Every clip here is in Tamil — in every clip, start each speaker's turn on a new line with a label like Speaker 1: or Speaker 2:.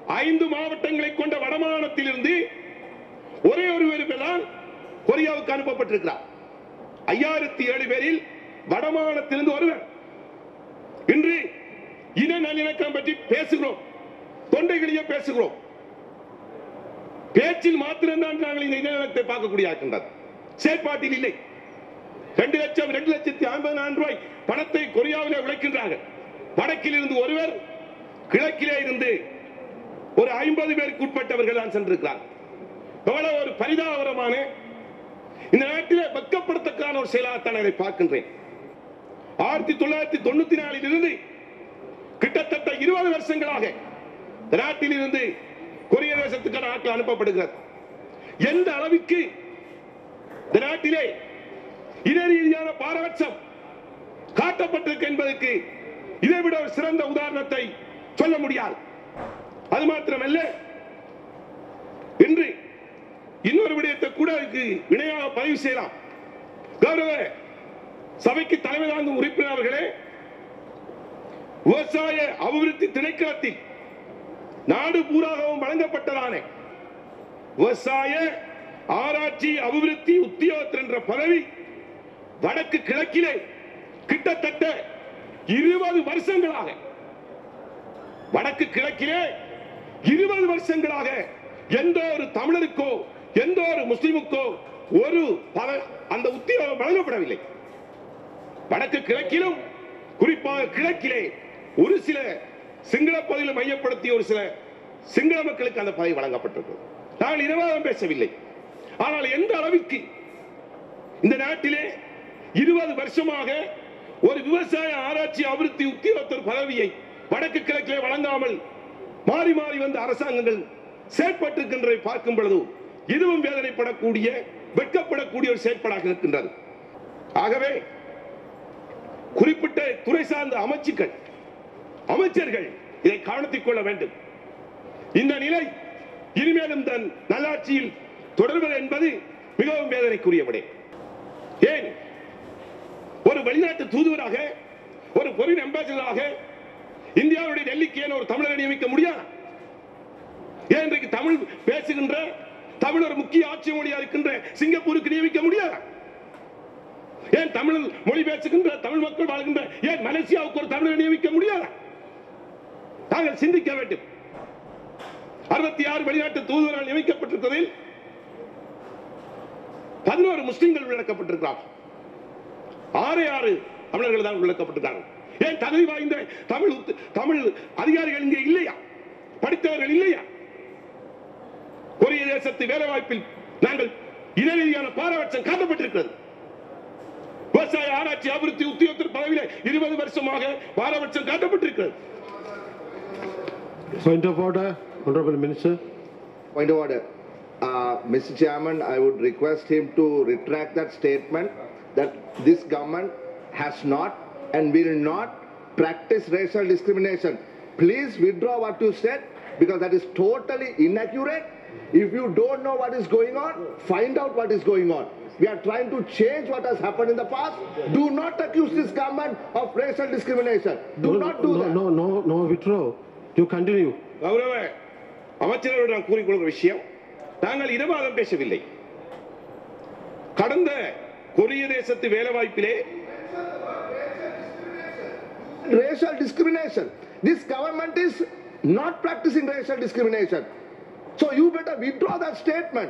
Speaker 1: ஐந்து மாவட்டங்களை கொண்ட வடமாநிலத்திலிருந்து ஒரே ஒருவர் தான் கொரியாவுக்கு அனுப்பப்பட்டிருக்கிறார் ஐயாயிரத்தி ஏழு பேரில் வடமாநிலத்திலிருந்து ஒருவர் இன்று இன நல்லிணக்கம் பற்றி பேசுகிறோம் தொண்டைகளிலே பேசுகிறோம் பேச்சில் மாத்திரம்தான் நாங்கள் இந்த இனநலத்தை பார்க்கக்கூடிய இருக்கின்றது செயற்பாட்டில் இல்லை ரெண்டு லட்சம் ரெண்டு லட்சத்தி ஐம்பதாயிரம் ரூபாய் பணத்தை கொரியாவிலே உழைக்கின்றார்கள் வடக்கில் இருந்து ஒருவர் கிழக்கிலே இருந்து ஒரு ஐம்பது பேருக்கு உட்பட்டவர்கள் தான் சென்றிருக்கிறார் எவ்வளவு ஒரு பரிதாபகரமான இந்த நாட்டிலே வெட்கப்படுத்தக்கான ஒரு செயலாகத்தான் அதை பார்க்கின்றேன் ஆயிரத்தி தொள்ளாயிரத்தி தொண்ணூத்தி நாலில் இருந்து கிட்டத்தட்ட இருபது வருஷங்களாக இந்த நாட்டில் இருந்து கொரிய தேசத்துக்கான ஆட்கள் அனுப்பப்படுகிறது எந்த அளவிற்கு இந்த நாட்டிலே இன ரீதியான பாரபட்சம் காட்டப்பட்டிருக்கு என்பதற்கு இதைவிட ஒரு சிறந்த உதாரணத்தை சொல்ல முடியாது அது மாத்திரமல்ல இன்று இன்னொரு விடயத்தை கூட அதுக்கு இணையாக பதிவு செய்யலாம் கௌரவ சபைக்கு தலைமை தாங்கும் உறுப்பினர் அவர்களே விவசாய அபிவிருத்தி திணைக்களத்தில் நாடு பூராகவும் வழங்கப்பட்டதான விவசாய ஆராய்ச்சி அபிவிருத்தி உத்தியோகத்தர் என்ற பதவி வடக்கு கிழக்கிலே கிட்டத்தட்ட இருபது வருஷங்களாக வடக்கு கிழக்கிலே இருபது வருஷங்களாக எந்த ஒரு தமிழருக்கோ எந்த ஒரு முஸ்லிமுக்கோ ஒரு பத- அந்த உத்தியோகம் வழங்கப்படவில்லை வடக்கு கிழக்கிலும் குறிப்பாக கிழக்கிலே ஒரு சில சிங்கள பகுதியில் மையப்படுத்திய ஒரு சில சிங்கள மக்களுக்கு அந்த பதவி வழங்கப்பட்டிருக்கிறது நாங்கள் இரவாதம் பேசவில்லை ஆனால் எந்த அளவிற்கு இந்த நாட்டிலே இருபது வருஷமாக ஒரு விவசாய ஆராய்ச்சி அபிவிருத்தி உத்தியோகத்தர் பதவியை வடக்கு கிழக்கிலே வழங்காமல் மாறி மாறி வந்த அரசாங்கங்கள் செயற்பட்டிருக்கின்றதை பார்க்கும் பொழுது இதுவும் வேதனைப்படக்கூடிய வெட்கப்படக்கூடிய ஒரு செயற்பாடாக இருக்கின்றது ஆகவே குறிப்பிட்ட துறை சார்ந்த அமைச்சுக்கள் அமைச்சர்கள் இதை கவனத்தில் கொள்ள வேண்டும் இந்த நிலை இனிமேலும் தன் நல்லாட்சியில் தொடர்வது என்பது மிகவும் வேதனைக்குரிய விடயம் ஏன் ஒரு வெளிநாட்டு தூதுவராக ஒரு பொறின் அம்பாசிடராக இந்தியாவுடைய டெல்லிக்கு ஏன் ஒரு தமிழரை நியமிக்க முடியாது ஏன் இன்றைக்கு தமிழ் பேசுகின்ற தமிழ் ஒரு முக்கிய ஆட்சி மொழியா இருக்கின்ற சிங்கப்பூருக்கு நியமிக்க முடியாது ஏன் தமிழ் மொழி பேசுகின்ற தமிழ் மக்கள் வாழ்கின்ற ஏன் மலேசியாவுக்கு ஒரு தமிழரை நியமிக்க முடியாது நாங்கள் சிந்திக்க வேண்டும் அறுபத்தி ஆறு வெளிநாட்டு தூதுவரால் நியமிக்கப்பட்டிருப்பதில் பதினோரு முஸ்லிம்கள் விளக்கப்பட்டிருக்கிறார்கள் ஆறு ஆறு தமிழர்கள் தான் விளக்கப்பட்டிருக்காங்க ஏன் தகுதி வாய்ந்த தமிழ் உத்து- தமிழ் அதிகாரிகள் இங்கே இல்லையா படித்தவர்கள் இல்லையா கொரிய தேசத்து வேலை வாய்ப்பில் நாங்கள் இன ரீதியான பாரபட்சம் காட்டப்பட்டிருக்கிறது விவசாய ஆராய்ச்சி அபிவிருத்தி உத்தியோகத்தர் பதவியில இருபது வருஷமாக பாரபட்சம் காட்டப்பட்டிருக்கிறது
Speaker 2: Point of order, Honorable Minister.
Speaker 3: Point of order. Uh, Mr. Chairman, I would request him to retract that statement that this government has not and will not practice racial discrimination. Please withdraw what you said because that is totally inaccurate. If you don't know what is going on, find out what is going on. We are trying to change what has happened in the past. Do not accuse this government of racial discrimination. Do
Speaker 2: no,
Speaker 3: not do
Speaker 2: no,
Speaker 3: that.
Speaker 2: No, no, no, withdraw. You continue.
Speaker 1: கௌரவ அமைச்சரோடு நான் கூறிக்கொள்கிற விஷயம் நாங்கள் இரவாதம் பேசவில்லை கடந்த கொரிய தேசத்து வேலை வாய்ப்பிலே
Speaker 3: racial discrimination. This government is not practicing racial discrimination. So you better withdraw that statement.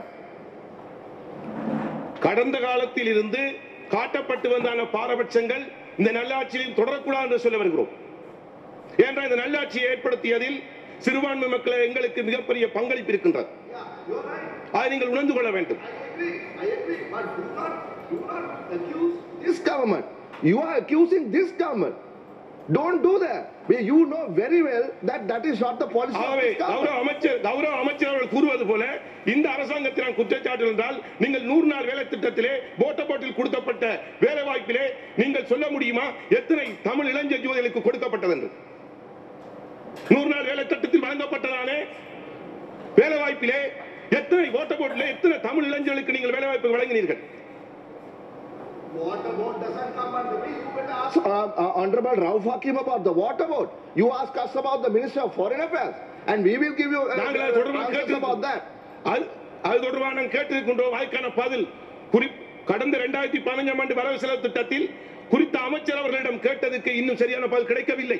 Speaker 1: கடந்த காலத்தில் இருந்து காட்டப்பட்டு வந்தான பாரபட்சங்கள் இந்த நல்லாட்சியில் தொடரக்கூடாது என்று சொல்ல வருகிறோம் ஏனென்றால் இந்த நல்லாட்சியை ஏற்படுத்தியதில் சிறுபான்மை மக்களை எங்களுக்கு மிகப்பெரிய பங்களிப்பு இருக்கின்றது அதை நீங்கள் உணர்ந்து கொள்ள வேண்டும்
Speaker 3: I agree, but do not, do not accuse this government. You are accusing this government. Don't do that. Well, You know very well that that is not the policy of
Speaker 1: ஆகவே
Speaker 3: this
Speaker 1: கௌரவ
Speaker 3: government.
Speaker 1: அமைச்சர் கௌரவ அமைச்சர் அவர்கள் கூறுவது போல இந்த அரசாங்கத்தின் குற்றச்சாட்டு என்றால் நீங்கள் நூறு நாள் வேலை திட்டத்திலே போட்ட போட்டில் கொடுக்கப்பட்ட வேலை வாய்ப்பிலே நீங்கள் சொல்ல முடியுமா எத்தனை தமிழ் இளைஞர் யுவதிகளுக்கு கொடுக்கப்பட்டது என்று நூறு நாள் வேலை திட்டத்தில் வழங்கப்பட்டதான வேலை வாய்ப்பிலே எத்தனை ஓட்ட போட்டிலே எத்தனை தமிழ் இளைஞர்களுக்கு நீங்கள் வேலை வாய்ப்பு வழங்கினீர்கள்
Speaker 3: Water board doesn't come under me. You better ask uh, uh, Honorable Rauf Hakim about the water board. You ask us about the Minister of Foreign Affairs. And we will give you uh,
Speaker 1: நாங்கள் அது
Speaker 3: uh,
Speaker 1: தொடர்பாக
Speaker 3: answers
Speaker 1: கேட்டு
Speaker 3: about that.
Speaker 1: அது அது தொடர்பாக நாம் கேட்டிருக்கின்றோம் அதுக்கான பதில் குறி கடந்த இரண்டாயிரத்தி பதினஞ்சாம் ஆண்டு வரவு செலவு திட்டத்தில் குறித்த அமைச்சர் அவர்களிடம் கேட்டதுக்கு இன்னும் சரியான பதில் கிடைக்கவில்லை